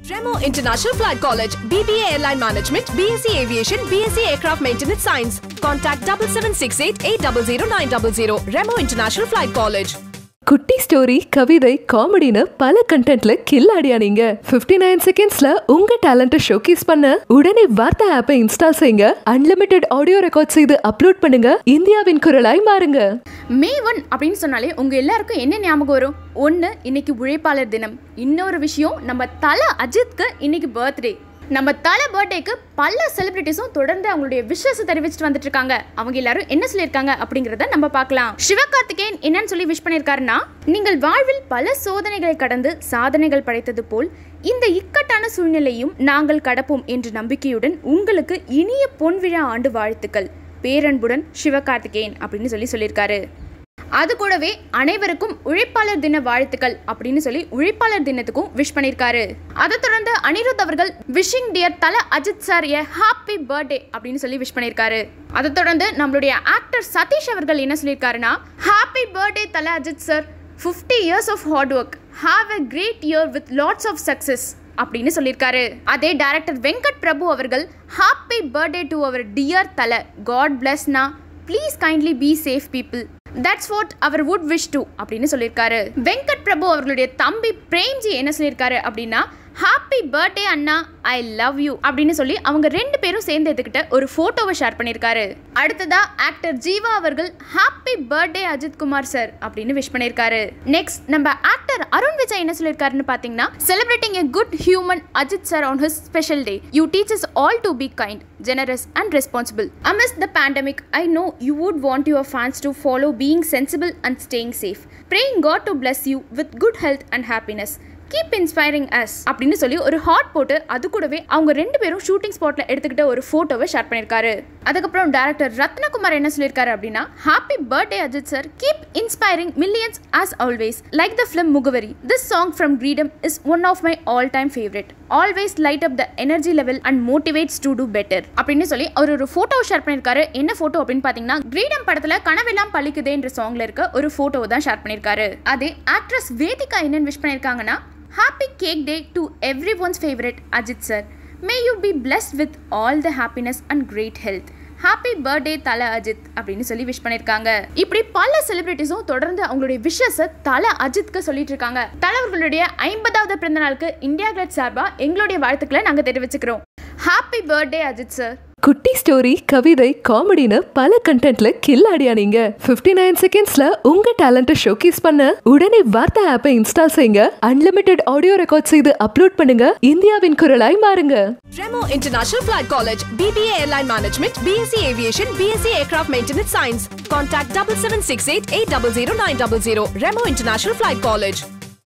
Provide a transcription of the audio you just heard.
Remo International Flight College, BBA Airline Management, BSc Aviation, BSc Aircraft Maintenance Science. Contact 7768 800 900. Remo International Flight College. குட்டி story கவிதை காமெடின்னு பல கண்டென்ட்ல கில்லாடியா நீங்க 59 nine செகண்ட்ஸ்ல உங்க டேலண்ட்டை showcase பண்ண உடனே வார்த்தை ஆப்பை இன்ஸ்டால் செய்யுங்க அன்லிமிட்டெட் ஆடியோ ரெக்கார்ட் செய்து அப்லோட் பண்ணுங்க இந்தியாவின் குரலாய் மாறுங்க மே ஒன் அப்படின்னு சொன்னாலே உங்க எல்லாருக்கும் என்ன ஞாபகம் வரும் ஒன்று இன்னைக்கு உழைப்பாளர் தினம் இன்னொரு விஷயம் நம்ம தல அஜித்க்கு இன்னைக்கு பர்த்டே நம்ம தல பர்த்டேக்கு பல செலிபிரிட்டிஸும் தொடர்ந்து அவங்களுடைய விஷஸ் தெரிவிச்சுட்டு வந்துட்டு இருக்காங்க அவங்க எல்லாரும் என்ன சொல்லியிருக்காங்க அப்படிங்கிறத நம்ம பார்க்கலாம் சிவகார்த்திகேயன் என்னன்னு சொல்லி விஷ் பண்ணியிருக்காருன்னா நீங்கள் வாழ்வில் பல சோதனைகளை கடந்து சாதனைகள் படைத்தது போல் இந்த இக்கட்டான சூழ்நிலையும் நாங்கள் கடப்போம் என்ற நம்பிக்கையுடன் உங்களுக்கு இனிய பொன்விழா ஆண்டு வாழ்த்துக்கள் பேரன்புடன் சிவகார்த்திகேயன் அப்படின்னு சொல்லி சொல்லியிருக்காரு அது கூடவே அனைவருக்கும் உழைப்பாளர் தின வாழ்த்துக்கள் அப்படின்னு சொல்லி உழைப்பாளர் தினத்துக்கும் விஷ் பண்ணியிருக்காரு அதை தொடர்ந்து அனிருத் அவர்கள் wishing dear Thala Ajith sir a happy birthday அப்படின்னு சொல்லி விஷ் பண்ணியிருக்காரு அதை தொடர்ந்து நம்மளுடைய ஆக்டர் சதீஷ் அவர்கள் என்ன சொல்லியிருக்காருன்னா happy birthday Thala Ajith sir fifty years of hard work have a great year with lots of success அப்படின்னு சொல்லியிருக்காரு அதே டைரக்டர் வெங்கட் பிரபு அவர்கள் ஹாப்பி பர்த்டே டு அவர் டியர் தல காட் பிளஸ்னா please kindly be safe people that's what அவர் வுட் விஷ் டு அப்படின்னு சொல்லியிருக்காரு வெங்கட் பிரபு அவர்களுடைய தம்பி பிரேம்ஜி என்ன சொல்லியிருக்காரு அப்படின்னா ஹாப்பி பர்த்டே அண்ணா ஐ லவ் யூ அப்படின்னு சொல்லி அவங்க ரெண்டு பேரும் சேர்ந்து எடுத்துக்கிட்ட ஒரு போட்டோவை ஷேர் பண்ணியிருக்காரு அடுத்ததா ஆக்டர் ஜீவா அவர்கள் happy birthday Ajith Kumar sir அப்படின்னு விஷ் பண்ணியிருக்காரு நெக்ஸ்ட் நம்ம ஆக்டர் அருண் விஜய் என்ன சொல்லியிருக்காருன்னு பார்த்தீங்கன்னா celebrating a good human Ajith sir on his special day you teachers all to be kind generous and responsible. Amidst the pandemic, I know you would want your fans to follow being sensible and staying safe. Praying God to bless you with good health and happiness. Keep inspiring us அப்படின்னு சொல்லி ஒரு hot போட்டு அது கூடவே அவங்க ரெண்டு பேரும் shooting ஸ்பாட்ல எடுத்துக்கிட்ட ஒரு போட்டோவை ஷேர் பண்ணியிருக்காரு அதுக்கப்புறம் டேரக்டர் ரத்னகுமார் என்ன சொல்லியிருக்காரு அப்படின்னா happy birthday Ajith sir keep inspiring millions as always like the film Mugavari this song from Kireedam is one of my all time favourite always light up the energy level and motivates to do better அப்படின்னு சொல்லி அவர் ஒரு photo share பண்ணியிருக்காரு என்ன photo அப்படின்னு பார்த்தீங்கன்னா கிரீடம் படத்துல கனவெல்லாம் பழிக்குதே என்ற சாங்ல இருக்க ஒரு போட்டோ தான் ஷேர் பண்ணியிருக்காரு அதே ஆக்ட்ரஸ் வேதிகா என்னன்னு விஷ் பண்ணியிருக்காங்கன்னா happy cake day to everyone's favourite Ajith sir may you be blessed with all the happiness and great health happy birthday Thala Ajith அப்படின்னு சொல்லி விஷ் பண்ணியிருக்காங்க இப்படி பல செலிபிரிட்டிஸும் தொடர்ந்து அவங்களுடைய விஷஸை தல அஜித்க்கு சொல்லிட்டு இருக்காங்க தலைவர்களுடைய ஐம்பதாவது பிறந்த நாளுக்கு இந்தியா கிளட் சார்பாக எங்களுடைய வாழ்த்துக்களை நாங்கள் தெரிவிச்சுக்கிறோம் ஹாப்பி பர்த்டே அஜித் சார் குட்டி ஸ்டோரி கவிதை காமெடின்னு பல கண்டென்ட்ல கில்லாடியா நீங்க 59 நைன் செகண்ட்ஸ்ல உங்க டேலண்ட்டை ஷோகேஸ் பண்ண உடனே வார்த்தை ஆப்பை இன்ஸ்டால் செய்யுங்க அன்லிமிட்டெட் ஆடியோ ரெக்கார்ட் செய்து அப்லோட் பண்ணுங்க இந்தியாவின் குரலாய் மாறுங்க Remo International Flight College, BBA Airline Management, BSc Aviation, BSc Aircraft Maintenance Science. Contact 7768 800 900. Remo International Flight College.